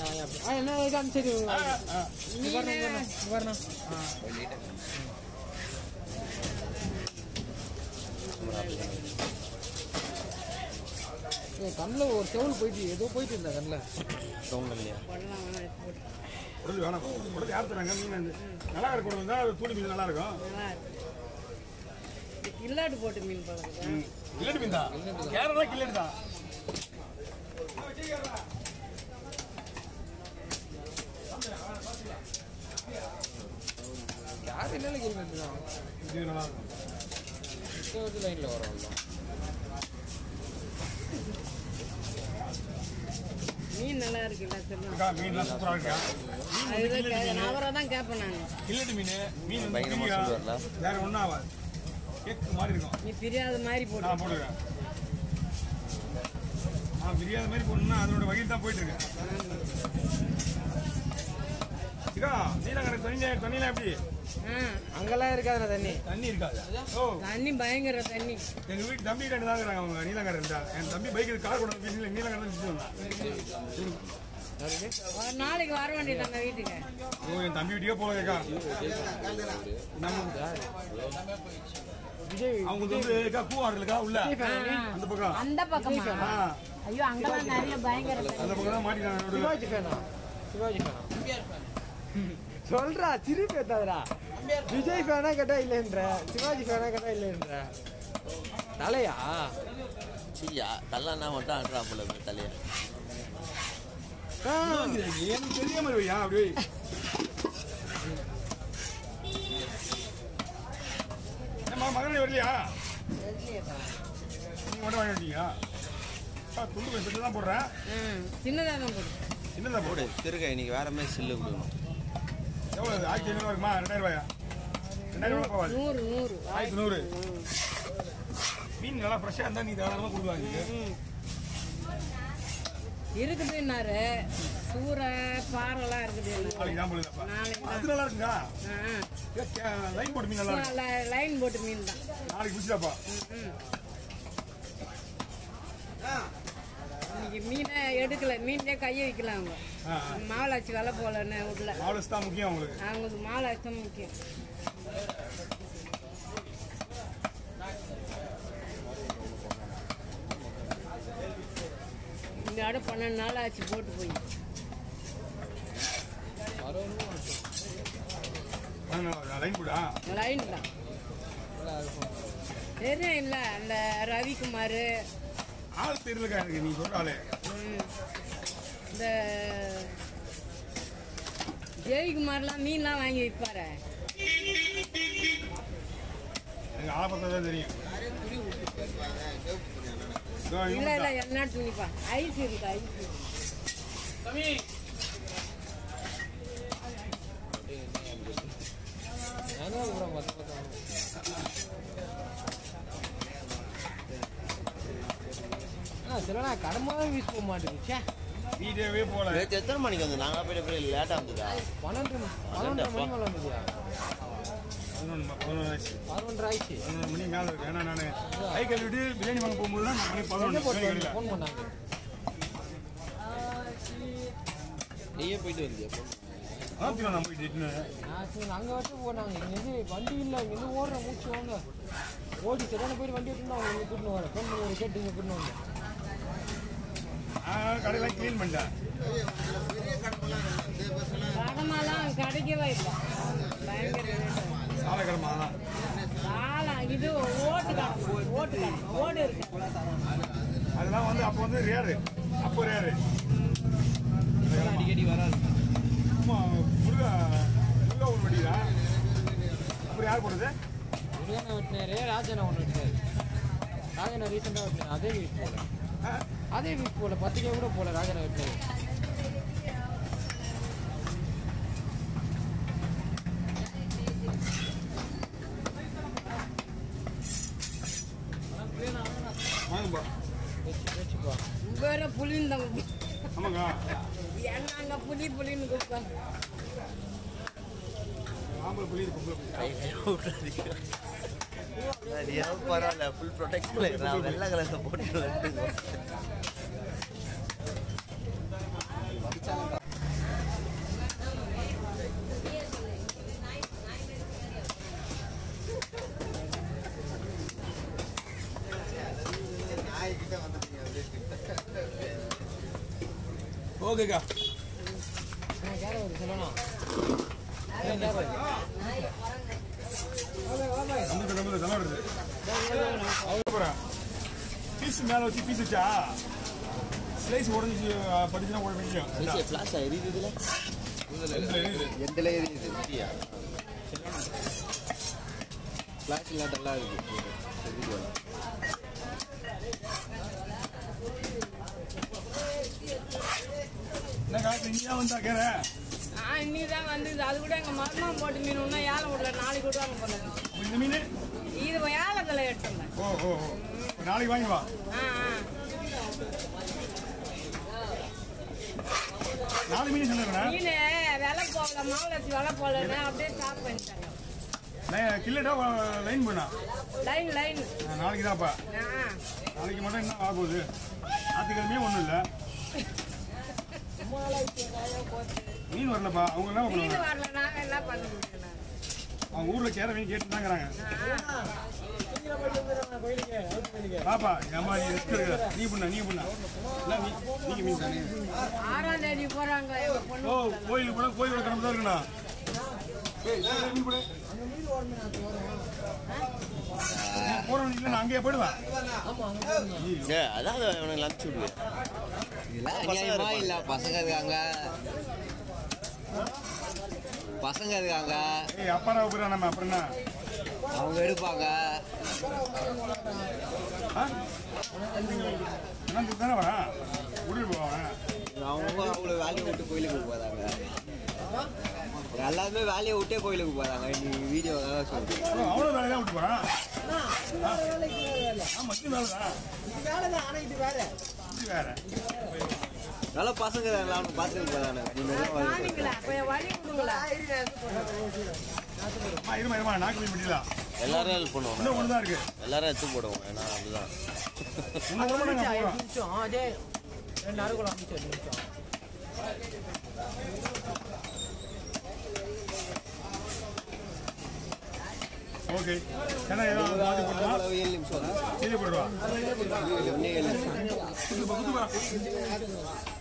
ஆ என்ன இதான் சரி இங்க வரணும், இங்க வரணும், இங்க வரணும். ஏய், கண்ணுல ஒரு செவல் போயிட்டு ஏதோ போயிட்டு இருந்தா கண்ணுல தோங்கல்லையா பண்ணலாம் வேணாம் எடுத்து போட்டு உடல் வேணாம் உடல் யார் தராங்க மீன் வந்து நல்லா இருக்கும் உடல் தான் தூளி மீன் நல்லா இருக்கும் நல்லா இருக்கு இது கில்லாட்டு போட்டு மீன் பழகுதா கில்லடி மீன் தான் கேரளா கில்லடி தான் யார் என்ன கிரிக்கெட் தான் இது நல்லா இருக்கும் முக்கியவத்து லைன்ல வரும் அவ்வளோ மீன் நல்லா இருக்குல்ல சொல்லலாம் இருக்கா மீன்லாம் சூப்பராக இருக்கா அதுதான் கே- நான் அவரை தான் கேட்பேன் நான் கில்லடி மீன் மீன் வந்து பயங்கரமா பிரியா. சொல்லுவார்ல? வேற ஒன்றும் ஆகாது கேக்கு மாதிரி இருக்கும் நீ பிரியாத மாதிரி போட்டு நான் போடுவேன் நான் பிரியாத மாதிரி போடணும்னா அதனோட வகையில் தான் போயிட்டு இருக்கேன் இதா நீலங்கரை தண்ணி தண்ணிலாம் எப்படி ஆ அங்கெல்லாம் இருக்காதுண்ணா தண்ணி தண்ணி இருக்காது ஓ தண்ணி பயங்கர தண்ணி எங்க வீட்டு தம்பி ரெண்டு தான் இருக்கிறாங்க அவங்க நீலங்கரை இருந்தா என் தம்பி பைக்கு கார் கொண்டு வந்து நீல- நீலங்கரை தான் சுற்றி வந்தான் ஒரு நாளைக்கு வர வேண்டியது நம்ம வீட்டுக்கு ஓ என் தம்பி வீட்டுக்கே போகலக்கா நம்ம விஜய் அவங்க வந்து இருக்கா கூவாறு இருக்கா உள்ள அந்த பக்கம் அந்த பக்கமா ஆ ஐயோ அங்கெல்லாம் நிறைய பயங்கர அந்த பக்கம் தான் மாட்டினாங்க நடுவுல. சிவாஜி ஃபேனா சிவாஜி ஃபேனா சொல்றா திருப்பி ஏத்தாதடா விஜய் ஃபேனா கேட்டா இல்லைன்ற சிவாஜி ஃபேனா கேட்டா இல்லைன்ற தலையா சரியா தள்ளனா மட்டும் ஆடுறா போல இருக்கு தலையா ஆ, எனக்கு தெரியாம வையா அப்படியே ஏம்மா மகனே வரலையா நீங்க மட்டும் வாங்கி வந்தீங்க துண்டு கொஞ்சம் தான் போடுறேன் ம் சின்னதாக தான் போடு என்னதா போடு போடு திருக்க இன்னைக்கு வேற மாதிரி சில்லு கொடுக்கணும் எவ்வளோ அது ஆயிரத்தி ஐநூறு இருக்குமா ரெண்டாயிரம் ரூபாயா ரெண்டாயிரம் ரூபாய் போகாது நூறு நூறு ஆயிரத்தி நூறு மீன் நல்லா ஃப்ரெஷ்ஷாக இருந்தால் நீ தாராளமாக கொடுக்குவாங்க இருக்குதுன்னாரு சூறை பாறைலாம் இருக்குது நாளைக்கு தான் போடுதப்பா நாளைக்கு அது நல்லா இருக்குங்களா ஆ லைன் போட்டு மீன் நல்லா இருக்கு ல- லைன் போட்டு மீன் தான் நாளைக்கு பிடிச்சாப்பா ம். இன்னைக்கு மீனை எடுக்கல மீன்லேயே கையை வைக்கலாம் அவங்க ஆ ஆ. மாவளாச்சி வேலை போலன்னு விடல மாவுலஸ் தான் முக்கியம் உங்களுக்கு அவங்களுக்கு மாவளாச்சி தான் முக்கியம் இந்த இடம் பன்னெண்டு நாள் ஆச்சு போட்டு போய் லைன் போடா லைன் தான் தெரியும் இல்லை அந்த ரவிக்குமார் ஆள் தெரியலக்கா எனக்கு நீ சொல்ற ஆளு ம். இந்த ஜெயக்குமார்லாம் மீன்லாம் வாங்கி விற்பாரு எனக்கு ஆளை பார்த்தா தான் தெரியும் இதோ இவன் இல்லை இல்லை தான். என்ன துணிப்பா ஐஸ் இருக்கு ஐஸ் நானும் அப்புறம் மொத்த மொத்தம் ஆ சிலனா கடமாக வீச போக மாட்டேங்குது ச்சே வீடியோவே போல நேற்று எத்தனை மணிக்கு வந்து நாங்கள் போயிட்டு போய் லேட்டாக வந்ததா பன்னெண்டு பன்னெண்டரை மணி மேலே வந்துதியா பதினொன்று ம- பதினொன்று ஆச்சு பதினொன்றரை ஆயிடுச்சு பதினொன்று மணி மேலே இருக்கு ஏன்னா நான் கை கழுவிட்டு பிரியாணி வாங்க போகும்போது தான் மணி எங்கே பதினொன்று போட்டு பிரியாணி கடையில். ஃபோன் பண்ணாங்க நீயே போயிட்டு வந்தியா ஆத்திரம் நான் போயிட்டு இட்டுன்னு. நான் சரி அங்கே வச்சு போனாங்க இங்கேருந்து வண்டி இல்லை இங்கேருந்து ஓடுற மூச்சு வாங்க ஓடி சரியான போய் வண்டி எடுத்துட்டு அவங்க இங்கே கூட்டின்னு வரேன் ஃபோன் பண்ணி ஒரு கேட்டு இங்கே கூட்டின்னு வந்தேன் நான் கடையெல்லாம் க்ளீன் பண்ணிட்டேன் கடமாலாம் கிடைக்கவே இல்லை பயங்கர ரேட்டு சாலை கிழமை தான் காலம் இது ஓட்டு கடமை ஓட்டு கடமை ஓடு இருக்கு அதெல்லாம் வந்து அப்போ வந்து ரேரு அப்போ ரேரு அடிக்கடி வராது ஆமா முருகா முருகா ஒரு வண்டி தான் அப்புறம் யார் போடுறது முருகனை வெட்டினாரு ராஜனை ஒன்று வெட்டினாரு ராஜனை ரீசெண்டாக வெட்டினாரு அதே வீக் போல ஆ? அதே வீக் போல பத்து கே கூட போல ராஜனை வெட்டினாரு வாங்கப்பா வச்சு வச்சுப்பா வேற புளின்னு தான் ஆமாங்க என்ன அங்கே புளி புளின்னு கூப்பிட்டாங்க ஆம்பளை புள்ளி இது பொம்பளை புள்ளி பரவாயில்ல ஃபுல் ப்ரொடெக்ஷன் நான் வெள்ளை கலர்ஸை போட்டு வந்துட்டு ஓகேக்கா நான் கேர வருது சொல்லணும் ஏன் கேர வருது நம்ம நம்ம நல்லா வருது அப்புறம் பீஸ் மேலே வச்சு பீஸ் வச்சா ஸ்லைஸ் உடஞ்சி படிச்சுனா உடனே முடியும் ஃப்ளாஷ் எரியுது இதுல எந்தில் எரியுது ஃப்ளாஷ் இல்லாட்டெல்லாம் இருக்கு எரியுது. என்னக்கா இங்கேயா வந்தா கேர நான் இன்னைக்கு தான் வந்தது அது கூட எங்கள் மருமகன் போட்டு மீன் இன்னும் ஏலம் விடல நாளைக்கு விடுவாங்க போல இருக்கு. இந்த மீன் இது ஏலத்தில் எடுத்துங்க ஓ ஓ ஓ இப்ப நாளைக்கு வாங்கி வா ஆ ஆ நாலு மீன் சொன்னேன் மீன் விலை போகல மாவுளச்சி விலை போகலன்னு அப்படியே ஸ்டாப் பண்ணிட்டாங்க கில்லட்டா லைன் பண்ணா லைன் லைன் நாளைக்கு தான்ப்பா ஆ நாளைக்கு மட்டும் என்ன ஆக போகுது ஞாயிற்றுக்கிழமையே ஒன்றும் இல்லை மீன் வரலப்பா அவங்க என்ன மீன் பண்ணுவாங்க வரல நாங்கள் என்ன பண்ண முடியும் நாங்க? அவங்க ஊரில் கேர மீன் கேட்டு தாங்கிறாங்க சீக்கிரம் போயிட்டு வந்துடுறேன் கோயிலுக்கு அவுட் கோயிலுக்கு பாப்பா ஏமா நீ ரிஸ்க் எடுக்கிற நீ பண்ண நீ பண்ண இல்லை நீ நீங்கள் மீன் தானே ஆறாம் தேதி போறாங்க எங்க ஓ பொண்ணு கோயிலுக்கு போல கோயிலுக்கு கிளம்பி தான் இருக்கணும் ஏய், ஏய், மீன் போடு. போறவன் இல்லை நான் அங்கேயே போயிடுவேன் ஏ அதான் அவனுக்கு லஞ்ச் விடுவேன் இதெல்லாம் அநியாயமா இல்ல பசங்க இருக்காங்க பசங்க இருக்காங்க ஏய் அப்பா நான் போயிடா நம்ம அப்புறம் என்ன அவங்க எடுப்பாங்க ஆ நான் தானே வரேன் கூட்டிட்டு போவேன் அவங்க அவ்வளோ வேலையை விட்டு கோயிலுக்கு போறாங்க எல்லாருமே வேலையை விட்டே கோயிலுக்கு போறாங்க நீ வீடியோ சொல்றேன் அவனும் வேலையை விட்டு போறான் ஆ மத்திய வேலை தான் வேலை தான் ஆனால் இது வேற இது வேற நல்ல பசங்க எல்லாரும் பார்த்துட்டு போறாங்க நீ மெதுவா வந்து காணிங்களா அப்ப வழி விடுங்களா அம்மா இருமா இருமா நாக்கு மீன் பண்ணிடலாம் எல்லாரும் ஹெல்ப் பண்ணுவோம் இன்னும் ஒன்று தான் இருக்கு எல்லாரும் எடுத்து போடுவோம் ஏன்னா அதுதான் இன்னும் ஒரு மணி நேரம் போகிறோம் நிமிஷம் அதே ரெண்டு அரைக்குள்ள நிமிஷம் நிமிஷம் ஓகே ஏன்னா ஏதாவது மாற்றி போட்டுமா அவ்வளவு ஏழு நிமிஷம் தான் செய்தி போடுவா ஒன்னே ஏழு நிமிஷம் குத்து குத்து